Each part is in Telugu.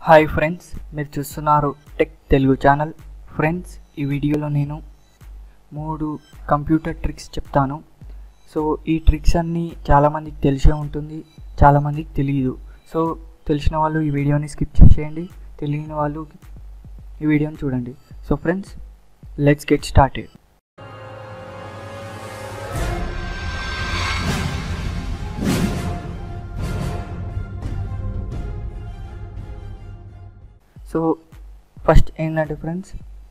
హాయ్ ఫ్రెండ్స్ మీరు చూస్తున్నారు టెక్ తెలుగు ఛానల్ ఫ్రెండ్స్ ఈ వీడియోలో నేను మూడు కంప్యూటర్ ట్రిక్స్ చెప్తాను సో ఈ ట్రిక్స్ అన్నీ చాలామందికి తెలిసే ఉంటుంది చాలామందికి తెలియదు సో తెలిసిన వాళ్ళు ఈ వీడియోని స్కిప్ చేసేయండి తెలియని వాళ్ళు ఈ వీడియోని చూడండి so friends let's get started so first ఏంటంటే ఫ్రెండ్స్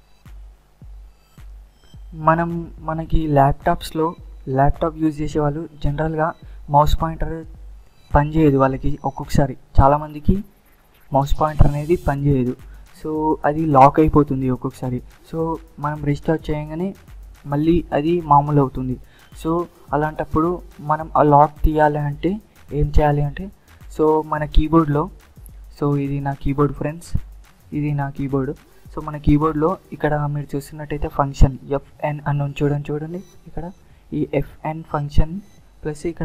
మనం మనకి ల్యాప్టాప్స్లో ల్యాప్టాప్ యూజ్ చేసే వాళ్ళు జనరల్గా మౌస్ పాయింటర్ పనిచేయదు వాళ్ళకి ఒక్కొక్కసారి చాలామందికి మౌస్ పాయింటర్ అనేది పనిచేయదు సో అది లాక్ అయిపోతుంది ఒక్కొక్కసారి సో మనం రీస్టార్ట్ చేయగానే మళ్ళీ అది మామూలు అవుతుంది సో అలాంటప్పుడు మనం ఆ లాక్ తీయాలి అంటే ఏం చేయాలి అంటే సో మన కీబోర్డ్లో సో ఇది నా కీబోర్డ్ ఫ్రెండ్స్ ఇది నా కీబోర్డ్ సో మన కీబోర్డ్లో ఇక్కడ మీరు చూస్తున్నట్టయితే ఫంక్షన్ ఎఫ్ఎన్ అని ఉంది చూడండి చూడండి ఇక్కడ ఈ ఎఫ్ఎన్ ఫంక్షన్ ప్లస్ ఇక్కడ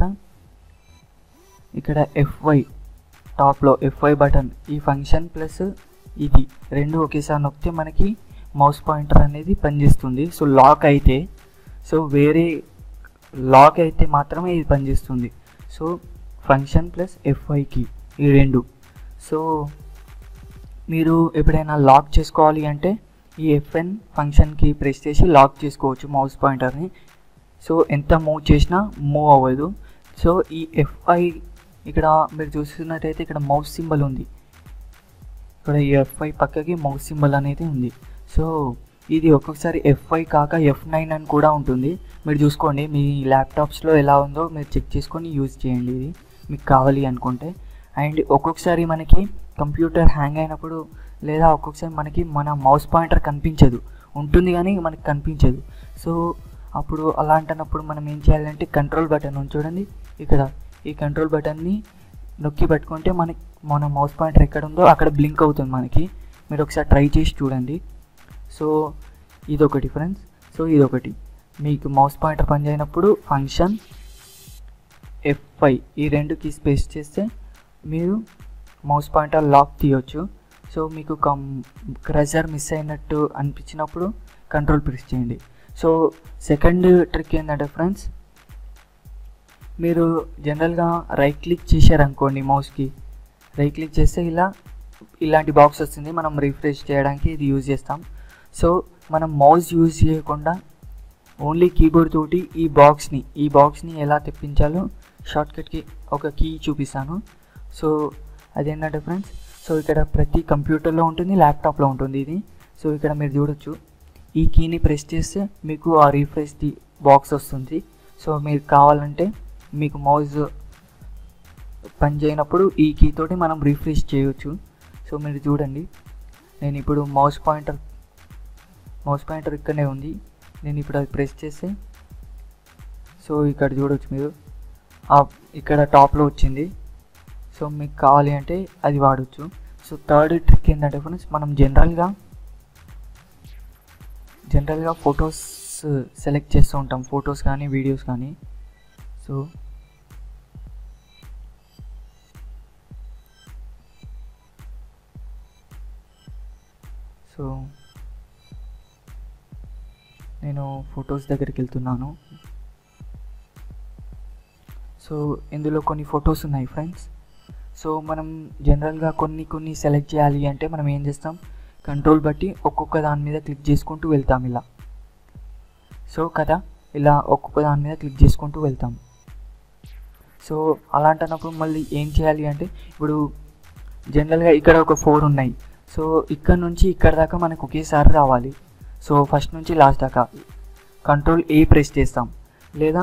ఇక్కడ ఎఫ్వై టాప్లో ఎఫ్వై బటన్ ఈ ఫంక్షన్ ప్లస్ ఇది రెండు ఒకేసారి నొక్కితే మనకి మౌస్ పాయింటర్ అనేది పనిచేస్తుంది సో లాక్ అయితే సో వేరే లాక్ అయితే మాత్రమే ఇది పనిచేస్తుంది సో ఫంక్షన్ ప్లస్ ఎఫ్ఐకి ఈ రెండు సో మీరు ఎప్పుడైనా లాక్ చేసుకోవాలి అంటే ఈ ఎఫ్ఎన్ ఫంక్షన్కి ప్రెస్ చేసి లాక్ చేసుకోవచ్చు మౌస్ పాయింటర్ని సో ఎంత మూవ్ చేసినా మూవ్ అవ్వదు సో ఈ ఎఫ్ఐ ఇక్కడ మీరు చూస్తున్నట్టయితే ఇక్కడ మౌస్ సింబల్ ఉంది ఇక్కడ ఈ ఎఫ్ఐ పక్కకి మౌస్ సింబల్ అనేది ఉంది సో ఇది ఒక్కొక్కసారి ఎఫ్ఐ కాక ఎఫ్ నైన్ అని కూడా ఉంటుంది మీరు చూసుకోండి మీ ల్యాప్టాప్స్లో ఎలా ఉందో మీరు చెక్ చేసుకొని యూజ్ చేయండి ఇది మీకు కావాలి అనుకుంటే అండ్ ఒక్కొక్కసారి మనకి కంప్యూటర్ హ్యాంగ్ అయినప్పుడు లేదా ఒక్కొక్కసారి మనకి మన మౌస్ పాయింటర్ కనిపించదు ఉంటుంది కానీ మనకి కనిపించదు సో అప్పుడు అలాంటప్పుడు మనం ఏం చేయాలంటే కంట్రోల్ బటన్ ఉంది చూడండి ఇక్కడ ఈ కంట్రోల్ బటన్ని నొక్కి పెట్టుకుంటే మనకి మన మౌస్ పాయింటర్ ఎక్కడ ఉందో అక్కడ బ్లింక్ అవుతుంది మనకి మీరు ఒకసారి ట్రై చేసి చూడండి సో ఇదొకటి ఫ్రెండ్స్ సో ఇదొకటి మీకు మౌస్ పాయింటర్ పనిచేయనప్పుడు ఫంక్షన్ ఎఫ్ఐ ఈ రెండు కీస్ పేస్ చేస్తే మీరు మౌస్ పాయింటర్ లాక్ తీయొచ్చు సో మీకు కం క్రజర్ మిస్ అయినట్టు అనిపించినప్పుడు కంట్రోల్ ప్రెస్ చేయండి సో సెకండ్ ట్రిక్ ఏంటంటే ఫ్రెండ్స్ మీరు జనరల్గా రైట్ క్లిక్ చేశారనుకోండి మౌస్కి రైట్ క్లిక్ చేస్తే ఇలా ఇలాంటి బాక్స్ వస్తుంది మనం రిఫ్రెష్ చేయడానికి ఇది యూజ్ చేస్తాం సో మనం మౌస్ యూజ్ చేయకుండా ఓన్లీ కీబోర్డ్ తోటి ఈ బాక్స్ని ఈ బాక్స్ని ఎలా తెప్పించాలో షార్ట్కట్కి ఒక కీ చూపిస్తాను సో అదేంటంటే ఫ్రెండ్స్ సో ఇక్కడ ప్రతి కంప్యూటర్లో ఉంటుంది ల్యాప్టాప్లో ఉంటుంది ఇది సో ఇక్కడ మీరు చూడొచ్చు ఈ కీని ప్రెస్ చేస్తే మీకు ఆ రీఫ్రెష్ ది బాక్స్ వస్తుంది సో మీరు కావాలంటే మీకు మౌజ్ పని చేయనప్పుడు ఈ కీ తోటి మనం రీఫ్రెష్ చేయొచ్చు సో మీరు చూడండి నేను ఇప్పుడు మౌస్ పాయింటర్ మౌస్ పాయింటర్ ఇక్కడనే ఉంది నేను ఇప్పుడు అది ప్రెస్ చేస్తే సో ఇక్కడ చూడొచ్చు మీరు ఇక్కడ టాప్లో వచ్చింది సో మీకు కావాలి అంటే అది వాడచ్చు సో థర్డ్ ట్రిక్ ఏంటంటే ఫ్రెండ్స్ మనం జనరల్గా జనరల్గా ఫొటోస్ సెలెక్ట్ చేస్తూ ఉంటాం ఫొటోస్ కానీ వీడియోస్ కానీ సో సో నేను ఫొటోస్ దగ్గరికి వెళ్తున్నాను సో ఇందులో కొన్ని ఫొటోస్ ఉన్నాయి ఫ్రెండ్స్ సో మనం జనరల్గా కొన్ని కొన్ని సెలెక్ట్ చేయాలి అంటే మనం ఏం చేస్తాం కంట్రోల్ బట్టి ఒక్కొక్క దాని మీద క్లిక్ చేసుకుంటూ వెళ్తాం ఇలా సో కదా ఇలా ఒక్కొక్క దాని మీద క్లిక్ చేసుకుంటూ వెళ్తాం సో అలాంటప్పుడు మళ్ళీ ఏం చేయాలి అంటే ఇప్పుడు జనరల్గా ఇక్కడ ఒక ఫోర్ ఉన్నాయి సో ఇక్కడ నుంచి ఇక్కడ దాకా మనకు ఒకేసారి రావాలి సో ఫస్ట్ నుంచి లాస్ట్ దాకా కంట్రోల్ ఏ ప్రెస్ చేస్తాం లేదా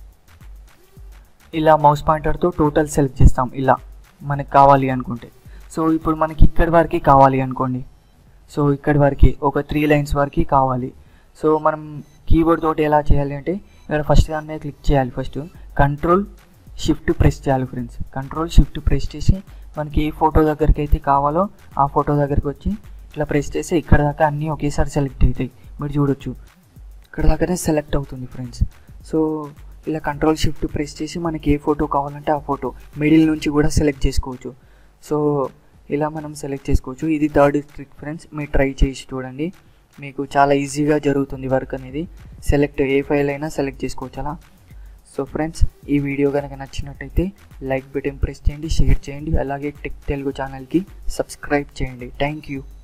ఇలా మౌస్ పాయింటర్తో టోటల్ సెలెక్ట్ చేస్తాం ఇలా మనకు కావాలి అనుకుంటే సో ఇప్పుడు మనకి ఇక్కడి వరకు కావాలి అనుకోండి సో ఇక్కడి వరకు ఒక త్రీ లైన్స్ వరకు కావాలి సో మనం కీబోర్డ్ తోటి ఎలా చేయాలి అంటే ఇక్కడ ఫస్ట్ దాని మీద క్లిక్ చేయాలి ఫస్ట్ కంట్రోల్ షిఫ్ట్ ప్రెస్ చేయాలి ఫ్రెండ్స్ కంట్రోల్ షిఫ్ట్ ప్రెస్ చేసి మనకి ఏ ఫోటో దగ్గరికి అయితే కావాలో ఆ ఫోటో దగ్గరికి వచ్చి ఇట్లా ప్రెస్ చేస్తే ఇక్కడ దాకా అన్నీ ఒకేసారి సెలెక్ట్ అవుతాయి మీరు చూడొచ్చు ఇక్కడ దాకానే సెలెక్ట్ అవుతుంది ఫ్రెండ్స్ సో ఇలా కంట్రోల్ షిఫ్ట్ ప్రెస్ చేసి మనకి ఏ ఫోటో కావాలంటే ఆ ఫోటో మిడిల్ నుంచి కూడా సెలెక్ట్ చేసుకోవచ్చు సో ఇలా మనం సెలెక్ట్ చేసుకోవచ్చు ఇది థర్డ్ ట్రిక్ ఫ్రెండ్స్ మీరు ట్రై చేసి చూడండి మీకు చాలా ఈజీగా జరుగుతుంది వర్క్ అనేది సెలెక్ట్ ఏ ఫైల్ అయినా సెలెక్ట్ చేసుకోవచ్చు అలా సో ఫ్రెండ్స్ ఈ వీడియో కనుక నచ్చినట్టయితే లైక్ బటన్ ప్రెస్ చేయండి షేర్ చేయండి అలాగే టెక్ తెలుగు ఛానల్కి సబ్స్క్రైబ్ చేయండి థ్యాంక్ యూ